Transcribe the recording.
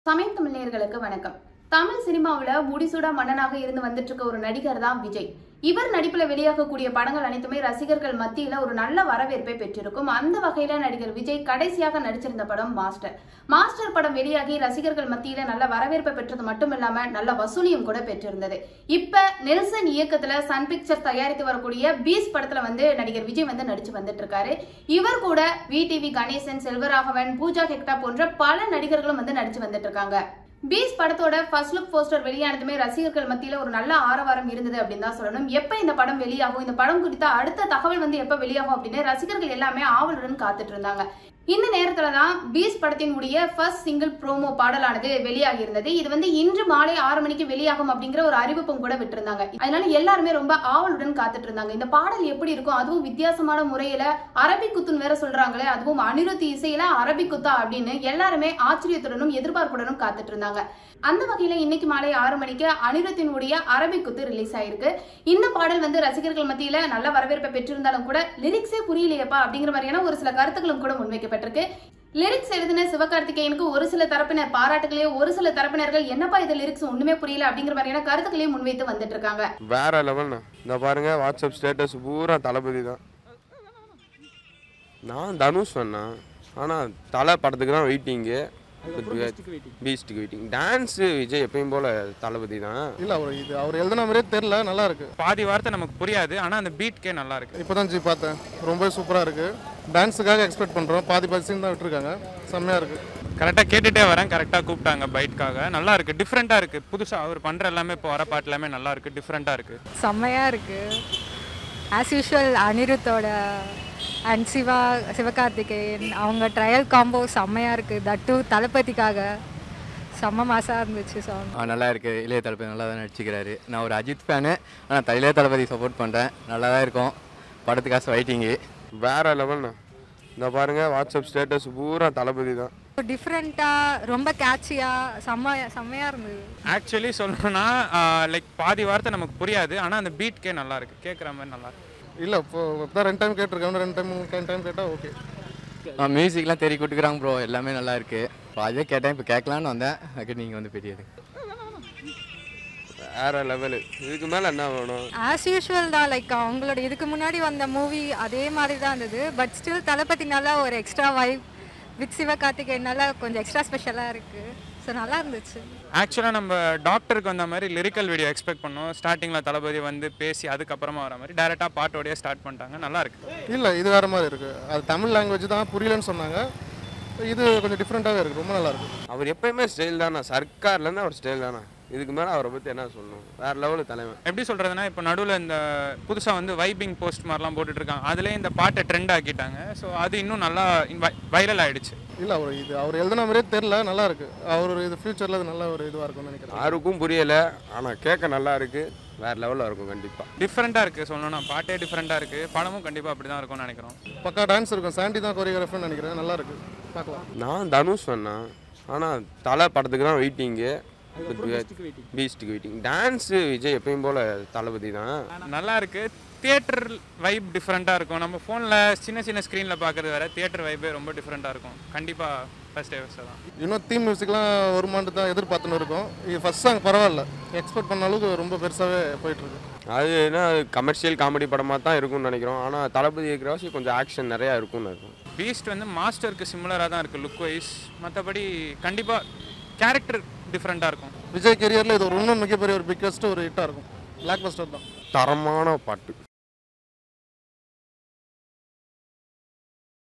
சமயம் தமிழ் நேயர்களுக்கு வணக்கம் தமிழ் சினிமாவுல முடிசூடா மன்னனாக இருந்து வந்துட்டு இருக்க ஒரு நடிகர் தான் விஜய் இவர் நடிப்புல வெளியாகக்கூடிய படங்கள் அனைத்துமே ரசிகர்கள் மத்தியில ஒரு நல்ல வரவேற்பை பெற்றிருக்கும் அந்த வகையில நடிகர் விஜய் கடைசியாக நடிச்சிருந்த படம் மாஸ்டர் மாஸ்டர் படம் வெளியாகி ரசிகர்கள் மத்தியில நல்ல வரவேற்பை பெற்றது மட்டும் இல்லாம நல்ல வசூலியும் கூட பெற்றிருந்தது இப்ப நெல்சன் இயக்கத்துல சன் பிக்சர் தயாரித்து வரக்கூடிய பீஸ் படத்துல வந்து நடிகர் விஜய் வந்து நடிச்சு வந்துட்டு இருக்காரு இவர் கூட விடிவி கணேசன் செல்வராகவன் பூஜா ஹெக்டா போன்ற பல நடிகர்களும் வந்து நடிச்சு வந்துட்டு இருக்காங்க பீஸ் படத்தோட ஃபர்ஸ்ட் லுக் போஸ்டர் வெளியானதுமே ரசிகர்கள் மத்தியில ஒரு நல்ல ஆரவாரம் இருந்தது அப்படின்னு தான் சொல்லணும் எப்ப இந்த படம் வெளியாகும் இந்த படம் குறித்த அடுத்த தகவல் வந்து எப்ப வெளியாகும் அப்படின்னு ரசிகர்கள் எல்லாமே ஆவலுடன் காத்துட்டு இருந்தாங்க இந்த நேரத்துல தான் பீஸ் படத்தினுடைய ஃபர்ஸ்ட் சிங்கிள் ப்ரோமோ பாடலானது வெளியாகி இருந்தது இது வந்து இன்று மாலை ஆறு மணிக்கு வெளியாகும் அப்படிங்கிற ஒரு அறிவிப்பும் கூட விட்டிருந்தாங்க அதனால எல்லாருமே ரொம்ப ஆவலுடன் காத்துட்டு இருந்தாங்க இந்த பாடல் எப்படி இருக்கும் அதுவும் வித்தியாசமான முறையில அரபிக் குத்துன்னு வேற சொல்றாங்களே அதுவும் அனிருத் இசையில அரபிக் குத்தா அப்படின்னு எல்லாருமே ஆச்சரியத்துடனும் எதிர்பார்ப்புடனும் காத்துட்டு இருந்தாங்க அந்த வகையில இன்னைக்கு மாலை ஆறு மணிக்கு அனிருத்தினுடைய அரபிக் குத்து ரிலீஸ் ஆயிருக்கு இந்த பாடல் வந்து ரசிகர்கள் மத்தியில நல்ல வரவேற்பை பெற்றிருந்தாலும் கூட லிரிக்ஸே புரியலையப்பா அப்படிங்கிற மாதிரியான ஒரு சில கருத்துக்களும் கூட முன்வைக்கப்பட்டிருக்கு லிரிக்ஸ் எழுதின சிவகார்த்திகேயனுக்கு ஒரு சில தரப்பினர் பாராட்டுகளையும் ஒரு சில தரப்பினர்கள் என்னப்பா இது லிரிக்ஸ் ஒண்ணுமே புரியல அப்படிங்கிற மாதிரியான கருத்துக்களையும் முன்வைத்து வந்துட்டு இருக்காங்க வேற லெவல்ண்ணா இந்த பாருங்க வாட்ஸ்அப் ஸ்டேட்டஸ் பூரா தளபதி தான் நான் தனுஷ் பண்ணா ஆனால் தலை படத்துக்கு தான் வெயிட்டிங்கு பீஸ்ட்டுக்கு வெயிட்டிங் டான்ஸு விஜய் எப்பயும் போல தளபதி தான் இல்லை அவர் இது அவர் எழுதின மாதிரியே தெரில நல்லா இருக்கு பாதி வார்த்தை நமக்கு புரியாது ஆனால் அந்த பீட்கே நல்லா இருக்கு இப்போ தான் ஜி பார்த்தேன் ரொம்ப சூப்பராக இருக்கு டான்ஸுக்காக எக்ஸ்பெக்ட் பண்ணுறோம் பாதி பாதி சீன் தான் விட்டுருக்காங்க செம்மையாக இருக்கு கரெக்டாக கேட்டுட்டே வரேன் கரெக்டாக கூப்பிட்டாங்க பைட்காக நல்லா இருக்கு டிஃப்ரெண்ட்டாக இருக்கு புதுசாக அவர் பண்ணுற எல்லாமே இப்போ வர பாட்டு எல்லாமே நல்லா இருக்கு டிஃப்ரெண்ட்டாக இருக்கு செம்மையாக இருக்குது ஆஸ் யூஷுவல் அனிருத்தோட அண்ட் சிவா சிவகார்த்திகேயன் அவங்க ட்ரையல் காம்போ செம்மையாக இருக்குது தட்டு தளபதிக்காக செம்ம மாசாக இருந்துச்சு சாங் ஆ நல்லா இருக்கு இளைய தளபதி நல்லா தான் நடிச்சுக்கிறாரு நான் ஒரு அஜித் ஃபேனு ஆனால் த- இளைய தளபதி சப்போர்ட் பண்ணுறேன் நல்லா தான் இருக்கும் படத்துக்காக வெயிட்டிங்கு வேற லெவல்ண்ணா இந்த பாருங்க வாட்ஸ்அப் ஸ்டேட்டஸ் பூரா தளபதி தான் டிஃப்ரெண்ட்டாக ரொம்ப கேட்சியாக செம்ம செம்மையாக இருந்தது ஆக்சுவலி சொல்லணும்னா லைக் பாதி வார்த்தை நமக்கு புரியாது ஆனால் அந்த பீட்கே நல்லா இருக்கு கேட்குற மாதிரி நல்லா இருக்கு இல்லை இப்போ இப்போ ரெண்டு டைம் கேட்டிருக்கேன் இன்னும் ரெண்டு டைம் ரெண்டு டைம் கேட்டால் ஓகே மியூசிக்லாம் தெரிய கொடுக்குறாங்க ப்ரோ எல்லாமே நல்லா இருக்கு இப்போ அதே கேட்டேன் இப்போ கேட்கலான்னு வந்தேன் அதுக்கு நீங்கள் வந்து பெரியது வேற லெவலு இதுக்கு மேலே என்ன வேணும் ஆஸ் யூஷுவல் தான் லைக் அவங்களோட இதுக்கு முன்னாடி வந்த மூவி அதே மாதிரி தான் இருந்தது பட் ஸ்டில் தளபதினால ஒரு எக்ஸ்ட்ரா வைப் வித் சிவகார்த்திகேயனால கொஞ்சம் எக்ஸ்ட்ரா ஸ்பெஷலாக இருக்குது ஸோ நல்லா இருந்துச்சு ஆக்சுவலாக நம்ம டாக்டருக்கு வந்த மாதிரி லிரிக்கல் வீடியோ எக்ஸ்பெக்ட் பண்ணோம் ஸ்டார்டிங்கில் தளபதி வந்து பேசி அதுக்கப்புறமா வர மாதிரி டேரெக்டாக பாட்டோடய ஸ்டார்ட் பண்ணிட்டாங்க நல்லா இருக்கு இல்லை இது வேறு மாதிரி இருக்குது அது தமிழ் லாங்குவேஜ் தான் புரியலன்னு சொன்னாங்க இது கொஞ்சம் டிஃப்ரெண்ட்டாகவே இருக்குது ரொம்ப நல்லா இருக்கு அவர் எப்பயுமே ஸ்டைல் தானே சர்க்கார்லேருந்து அவர் ஸ்டைல் தானே இதுக்கு மேலே அவரை பற்றி என்ன சொல்லணும் வேற லெவலு தலைவன் எப்படி சொல்கிறதுனா இப்போ நடுவில் இந்த புதுசாக வந்து வைபிங் போஸ்ட் மாதிரிலாம் போட்டுட்டு இருக்காங்க அதுலேயே இந்த பாட்டை ட்ரெண்ட் ஆக்கிட்டாங்க ஸோ அது இன்னும் நல்லா வைரல் ஆயிடுச்சு இல்லை அவர் இது அவர் எழுதின மாதிரியே தெரில நல்லா இருக்கு அவர் இது ஃப்யூச்சரில் அது நல்ல ஒரு இதுவாக இருக்கும்னு நினைக்கிறேன் யாருக்கும் புரியலை ஆனால் கேட்க நல்லா இருக்கு வேற லெவலில் இருக்கும் கண்டிப்பாக டிஃப்ரெண்ட்டாக இருக்குது சொல்லணும்னா பாட்டே டிஃப்ரெண்ட்டாக இருக்குது படமும் கண்டிப்பாக அப்படி தான் இருக்கும்னு நினைக்கிறோம் பக்கா டான்ஸ் இருக்கும் சாண்டி தான் கொரியோகிராஃபர்னு நினைக்கிறேன் நல்லா இருக்கு பார்க்கலாம் நான் தனுஷ் பண்ணா ஆனால் தலை படத்துக்கு தான் வெயிட்டிங்கு பீஸ்ட்டுக்கு வெயிட்டிங் டான்ஸு விஜய் எப்பயும் போல தளபதி தான் நல்லா இருக்கு தியேட்டர் வைப் டிஃப்ரெண்ட்டாக இருக்கும் நம்ம ஃபோனில் சின்ன சின்ன ஸ்க்ரீனில் பார்க்குறது வேற தியேட்டர் வைப்பே ரொம்ப டிஃப்ரெண்ட்டாக இருக்கும் கண்டிப்பாக ஃபர்ஸ்ட் டே தான் இன்னும் தீம் மியூசிக்லாம் வருமானு தான் எதிர்பார்த்துன்னு இருக்கோம் இது ஃபர்ஸ்ட் சாங் பரவாயில்ல எக்ஸ்பெக்ட் பண்ண அளவுக்கு ரொம்ப பெருசாகவே போயிட்டுருக்கு அது என்ன கமர்ஷியல் காமெடி படமாக தான் இருக்கும்னு நினைக்கிறோம் ஆனால் தளபதி இருக்கிறவாசி கொஞ்சம் ஆக்ஷன் நிறையா இருக்கும்னு இருக்கும் பீஸ்ட் வந்து மாஸ்டருக்கு சிமிலராக தான் இருக்குது லுக் வைஸ் மற்றபடி கண்டிப்பாக கேரக்டர் டிஃப்ரெண்ட்டாக இருக்கும் விஜய் கெரியரில் இது ஒரு இன்னும் மிகப்பெரிய ஒரு பிக்கஸ்ட் ஒரு ஹிட்டாக இருக்கும் பிளாக் பஸ்டர் தான் தரமான பாட்டு